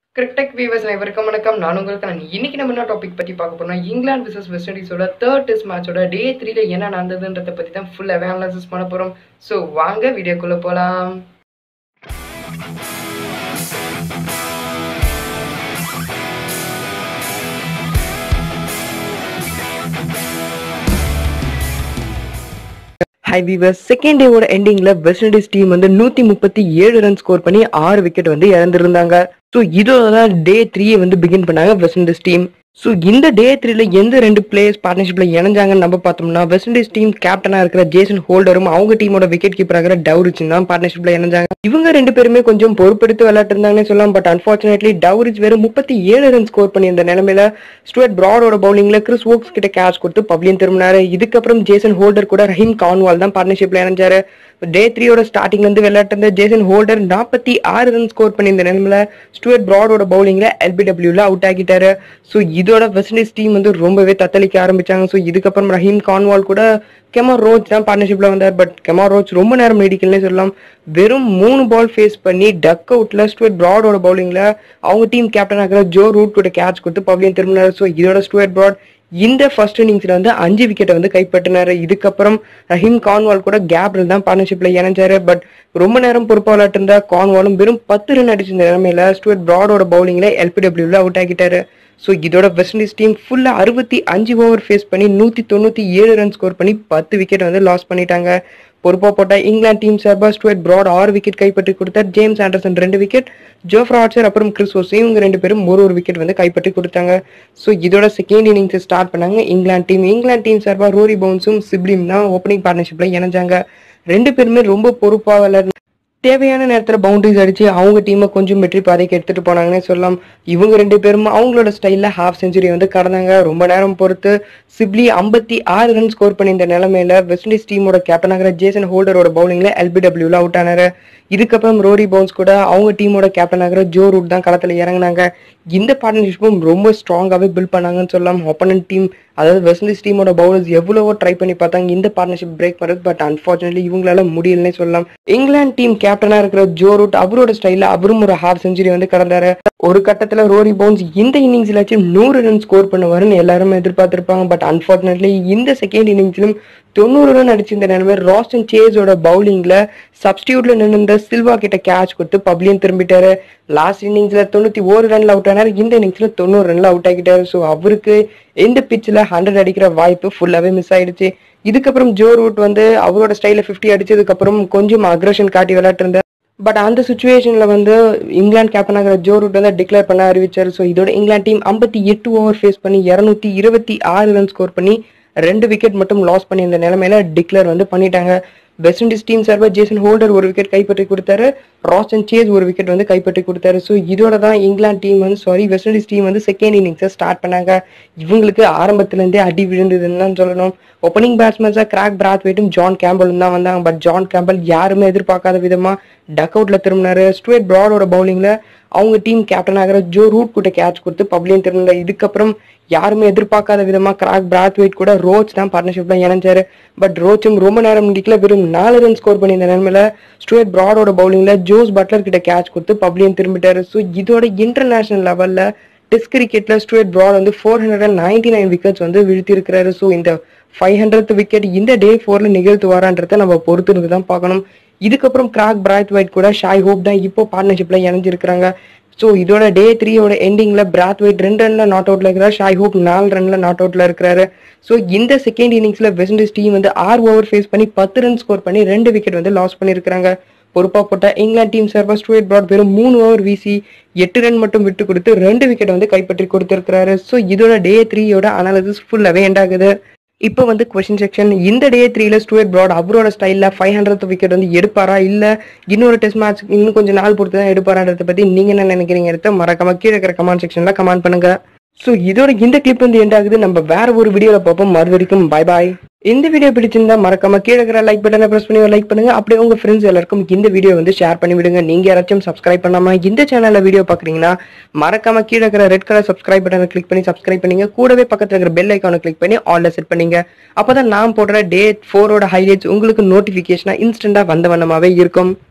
cricket viewers அனைவருக்கும் வணக்கம் நான் உங்களுக்கு நான் இன்னைக்கு நம்ம என்ன டாபிக் பற்றி பார்க்க போறோம் இங்கிலாந்து விசஸ் வெஸ்ட் இண்டீஸோட தேர்ட் டெஸ்ட் மேட்சோட டே த்ரீல என்ன நடந்ததுன்றதை பற்றி தான் ஃபுல்லாகவே அனாலிசிஸ் பண்ண போகிறோம் ஸோ வாங்க வீடியோக்குள்ளே போகலாம் ஹை வீவர் செகண்ட் டேவோட எண்டிங்ல வெஸ்ட் இண்டீஸ் டீம் வந்து நூத்தி முப்பத்தி ஏழு ரன் ஸ்கோர் பண்ணி ஆறு விக்கெட் வந்து இழந்திருந்தாங்க ஸோ இதோட தான் டே த்ரீயை வந்து பிகின் பண்ணாங்க வெஸ்ட் இண்டீஸ் டீம் ஸோ இந்த டே த்ரீல எந்த ரெண்டு பிளேயர்ஸ் பார்ட்னர்ஷிப்ல இணைஞ்சாங்கன்னு நம்ம பார்த்தோம்னா வெஸ்ட் இண்டீஸ் டீம் கேப்டனா இருக்கிற ஜேசன் ஹோல்டரும் அவங்க டீமோட விக்கெட் கீப்பர் இருக்கிற டவுரிச் தான் பார்ட்னர்ஷிப்ல இணைஞ்சாங்க இவங்க ரெண்டு பேருமே கொஞ்சம் பொறுப்பெடுத்து விளையாட்டு இருந்தாங்கன்னு சொல்லலாம் பட் அன்பார்ச்சுனேட்லி டவுரிச் வெறும் முப்பத்தி ஏழு ரன் ஸ்கோர் பண்ணி இந்த நிலைமையில ஸ்டுவர்ட் பிராடோட பவுலிங்ல கிறிஸ் ஓக்ஸ் கிட்ட கேட்ச் கொடுத்து பப்ளியன் திரும்பினாரு இதுக்கப்புறம் ஜேசன் ஹோல்டர் கூட ரஹீம் கான்வால் தான் பார்ட்னர்ஷிப்ல இணைஞ்சாரு டே த்ரீயோட ஸ்டார்டிங்ல இருந்து விளையாட்டு இருந்த ஜேசன் ஹோல்டர் நாற்பத்தி ஆறு ரன் ஸ்கோர் பண்ணி இந்த நிலைமையில ஸ்டுவர்ட் பிராடோட பவுலிங்ல எல்பிடபிள்யூல அவுட் ஆகிட்டாரு ஸோ இதோட வெஸ்ட் இண்டீஸ் டீம் வந்து ரொம்பவே தத்தளிக்க ஆரம்பிச்சாங்க ஸோ இதுக்கப்புறம் ரஹீம் கான்வால் கூட கெமா ரோச் தான் பார்ட்னர்ஷிப்ல வந்தார் பட் கெமா ரோச் ரொம்ப நேரம் நீடிக்கலனே சொல்லலாம் வெறும் மூணு பால் ஃபேஸ் பண்ணி டக் அவுட்ல ஸ்டுவர்ட் பிராடோட பவுலிங்ல அவங்க டீம் கேப்டன் ஆகிற ஜோ ரூட் கூட கேட்ச் கொடுத்து பப்ளியன் திரும்பினார் ஸோ இதோட ஸ்டுவர்ட் பிராட் இந்த ஃபர்ஸ்ட் இன்னிங்ஸ்ல வந்து அஞ்சு விக்கெட்டை வந்து கைப்பற்றினாரு இதுக்கப்புறம் ரஹீம் கான்வால் கூட கேப்ரில் தான் பார்ட்னர்ஷிப்ல இணைஞ்சாரு பட் ரொம்ப நேரம் பொறுப்பா விளையாட்டு இருந்தா கான்வாலும் வெறும் பத்து ரன் அடிச்ச நிலைமையில ஸ்டுவர்ட் பிராடோட பவுலிங்ல எல்பிடபிள்யூல அவுட் ஆகிட்டாரு ஸோ இதோட வெஸ்ட் இண்டீஸ் டீம் ஃபுல்லா அறுபத்தி அஞ்சு ஓவர் ஃபேஸ் பண்ணி நூத்தி தொண்ணூத்தி ஏழு ரன் ஸ்கோர் பண்ணி பத்து விக்கெட் வந்து லாஸ் பண்ணிட்டாங்க பொறுப்பா போட்ட இங்கிலாந்து டீம் சார்பா ஸ்டுவர்ட் பிராட் ஆறு விக்கெட் கைப்பற்றி கொடுத்தார் ஜேம்ஸ் ஆண்டர்சன் ரெண்டு விக்கெட் ஜோஃப்ரா ஆர்ச்சர் அப்புறம் கிறிஸ் ஓஸ் இவங்க ரெண்டு பேரும் ஒரு ஒரு விக்கெட் வந்து கைப்பற்றி கொடுத்தாங்க ஸோ இதோட செகண்ட் இன்னிங்ஸ் ஸ்டார்ட் பண்ணாங்க இங்கிலாந்து டீம் இங்கிலாந்து டீம் சார்பா ரோரி பவுன்ஸும் சிப்லிம் தான் ஓப்பனிங் பார்ட்னர்ஷிப்ல இணைஞ்சாங்க ரெண்டு பேருமே ரொம்ப பொறுப்பா விளையாடு தேவையான நேரத்தில் பவுண்டரிஸ் அடிச்சு அவங்க டீமை கொஞ்சம் வெற்றி பாதைக்கு எடுத்துட்டு போனாங்கன்னே சொல்லலாம் இவங்க ரெண்டு பேரும் அவங்களோட ஸ்டைலில் ஹாஃப் செஞ்சுரி வந்து கடந்தாங்க ரொம்ப நேரம் பொறுத்து சிப்லி ஐம்பத்தி ஆறு ரன் ஸ்கோர் பண்ணியிருந்த நிலைமையில வெஸ்ட் இண்டீஸ் டீமோட கேப்டனாகிற ஜேசன் ஹோல்டரோட பவுலிங்ல எல்பிடபிள்யூல அவுட் ஆனாரு இதுக்கப்புறம் ரோரி பவுன்ஸ் கூட அவங்க டீமோட கேப்டன் ஆகிற ஜோ ரூட் தான் களத்தில் இறங்கினாங்க இந்த பார்ட்னர்ஷிப்பும் ரொம்ப ஸ்ட்ராங்காகவே பில்ட் பண்ணாங்கன்னு சொல்லலாம் ஒப்பனன்ட் டீம் அதாவது வெஸ்ட் இண்டீஸ் டீமோட பவுலர்ஸ் எவ்வளவோ ட்ரை பண்ணி பார்த்தாங்க இந்த பார்ட்னர்ஷிப் பிரேக் பண்ணுறது பட் அன்பார்ச்சுனேட்லி இவங்களால முடியலன்னே சொல்லலாம் இங்கிலாந்து டீம் கேப்டனாக இருக்கிற ஜோ ரூட் அவரோட ஸ்டைலில் அவரும் ஒரு ஹாஃப் செஞ்சுரி வந்து கடந்தாரு ஒரு கட்டத்தில் ரோரி பவுன்ஸ் இந்த இன்னிங்ஸ்லாச்சும் நூறு ரன் ஸ்கோர் பண்ணுவாருன்னு எல்லாருமே எதிர்பார்த்திருப்பாங்க பட் அன்பார்ச்சுனேட்லி இந்த செகண்ட் இன்னிங்ஸ்லும் தொண்ணூறு ரன் அடிச்சிருந்த நிலைமை ராஸ்டன் சேஸோட பவுலிங்ல சப்ஸ்டியூட்ல நின்று சில்வா கிட்ட கேட்ச் கொடுத்து பப்ளியன் திரும்பிட்டாரு லாஸ்ட் இன்னிங்ஸ்ல தொண்ணூத்தி ஒரு ரன்ல அவுட் ஆனாரு இந்த இன்னிங்ஸ்ல தொண்ணூறு ரன்ல அவுட் ஆகிட்டாரு ஸோ அவருக்கு இந்த பிச்சில் ஹண்ட்ரட் அடிக்கிற வாய்ப்பு ஃபுல்லாவே மிஸ் ஆயிடுச்சு இதுக்கப்புறம் ஜோ ரூட் வந்து அவரோட ஸ்டைல ஃபிஃப்டி அடிச்சதுக்கு அப்புறம் கொஞ்சம் அக்ரஷன் காட்டி விளையாட்டு இருந்தார் பட் அந்த சுச்சுவேஷன்ல வந்து இங்கிலாந்து கேப்டன் ஆகிற ஜோ ரூட் வந்து டிக்ளேர் பண்ண அறிவிச்சார் ஸோ இதோட இங்கிலாந்து டீம் ஐம்பத்தி எட்டு ஓவர் ஃபேஸ் பண்ணி இரநூத்தி இருபத்தி ஆறு ரன் ஸ்கோர் பண்ணி ரெண்டு விக்கெட் மட்டும் லாஸ் பண்ணி இந்த நிலைமையில டிக்ளேர் வந்து பண்ணிட்டாங்க வெஸ்ட் இண்டீஸ் டீம் சார்பாக ஜேசன் ஹோல்டர் ஒரு விக்கெட் கைப்பற்றி கொடுத்தாரு ராஸ்டன் சேஸ் ஒரு விக்கெட் வந்து கைப்பற்றி கொடுத்தாரு ஸோ இதோட தான் இங்கிலாந்து டீம் வந்து சாரி வெஸ்ட் இண்டீஸ் டீம் வந்து செகண்ட் இன்னிங்ஸை ஸ்டார்ட் பண்ணாங்க இவங்களுக்கு ஆரம்பத்துலேருந்தே அடி விழுந்ததுன்னு தான் சொல்லணும் ஓப்பனிங் பேட்ஸ்மேன்ஸாக கிராக் பிராத் வெயிட்டும் ஜான் கேம்பலும் தான் வந்தாங்க பட் ஜான் கேம்பல் யாருமே எதிர்பார்க்காத விதமாக டக் அவுட்ல திரும்பினாரு ஸ்டுவேட் பிராடோட பவுலிங்ல அவங்க டீம் கேப்டன் ஆகிற ஜோ ரூட் கிட்ட கேட்ச் கொடுத்து பப்ளியன் திரும்ப இதுக்கப்புறம் யாருமே எதிர்பார்க்காத விதமா கிராக் பிராத் வெயிட் கூட ரோச் தான் பார்ட்னர்ஷிப்ல இணைஞ்சாரு பட் ரோச்சும் ரொம்ப நேரம் முடிக்கல வெறும் நாலு ரன் ஸ்கோர் பண்ணியிருந்த நிலைமையில ஸ்டுவேட் பிராடோட பவுலிங்ல ஜோஸ் பட்லர் கிட்ட கேட்ச் கொடுத்து பப்ளியன் திரும்பிட்டாரு ஸோ இதோட இன்டர்நேஷனல் லெவல்ல டெஸ்ட் கிரிக்கெட்ல ஸ்டுவேட் பிராட் வந்து four hundred and ninety nine wickets வந்து வீழ்த்தி இருக்கிறாரு ஸோ இந்த ஃபைவ் ஹண்ட்ரட் விக்கெட் இந்த டே ஃபோர்ல நிகழ்த்துவாரான்றதை நம்ம பொறுத்து தான் பார்க்கணும் இதுக்கப்புறம் கிராக் பிராத் ஒயிட் கூட ஷாய் ஹோப் தான் இப்போ பார்ட்னர்ஷிப்ல இணைஞ்சிருக்கிறாங்க ஸோ இதோட டே த்ரீயோட எண்டிங்ல பிராத் ஒயிட் ரெண்டு ரன்ல நாட் அவுட்ல இருக்கிறார் ஷாய் ஹோப் நாலு ரன்ல நாட் அவுட்ல இருக்கிறாரு ஸோ இந்த செகண்ட் இன்னிங்ஸ்ல வெஸ்ட் இண்டீஸ் டீம் வந்து ஆறு ஓவர் ஃபேஸ் பண்ணி பத்து ரன் ஸ்கோர் பண்ணி ரெண்டு விக்கெட் வந்து லாஸ் பண்ணியிருக்காங்க பொறுப்பா போட்ட இங்கிலாந்து டீம் சார்பா ஸ்டுவேட் பிராட் வெறும் மூணு ஓவர் வீசி எட்டு ரன் மட்டும் விட்டு கொடுத்து ரெண்டு விக்கெட் வந்து கைப்பற்றி கொடுத்திருக்கிறாரு ஸோ இதோட டே த்ரீயோட அனாலிசிஸ் ஃபுல்லாவே எண்ட் ஆகுது இப்போ வந்து கொஸ்டின் செக்ஷன் இந்த டே த்ரீல ஸ்டுவேட் பிராட் அவரோட ஸ்டைலில் ஃபைவ் ஹண்ட்ரட் விக்கெட் வந்து எடுப்பாரா இல்லை இன்னொரு டெஸ்ட் மேட்ச் இன்னும் கொஞ்சம் நாள் பொறுத்து தான் எடுப்பாரான்றதை பற்றி நீங்கள் என்ன நினைக்கிறீங்க மறக்காம கீழே இருக்கிற கமெண்ட் செக்ஷனில் கமெண்ட் பண்ணுங்க ஸோ இதோட இந்த கிளிப் வந்து எண்ட் ஆகுது நம்ம வேற ஒரு வீடியோவில் பார்ப்போம் மறு வரைக்கும் பாய் பாய் இந்த வீடியோ பிடிச்சிருந்தா மறக்காம கீழே இருக்கிற லைக் பட்டனை பிரஸ் பண்ணி லைக் பண்ணுங்க அப்படியே உங்க ஃப்ரெண்ட்ஸ் எல்லாருக்கும் இந்த வீடியோ வந்து ஷேர் பண்ணி விடுங்க நீங்க யாராச்சும் சப்ஸ்கிரைப் பண்ணாம இந்த சேனல்ல வீடியோ பாக்குறீங்கன்னா மறக்காம கீழே இருக்கிற ரெட் கலர் சப்ஸ்கிரைப் பட்டனை கிளிக் பண்ணி சப்ஸ்கிரைப் பண்ணீங்க கூடவே பக்கத்துல இருக்கிற பெல் ஐக்கானை கிளிக் பண்ணி ஆல்ல செட் பண்ணீங்க அப்பதான் நான் போடுற டே ஃபோரோட ஹைலைட்ஸ் உங்களுக்கு நோட்டிபிகேஷனா இன்ஸ்டன்டா வந்த வண்ணமாவே இருக்கும்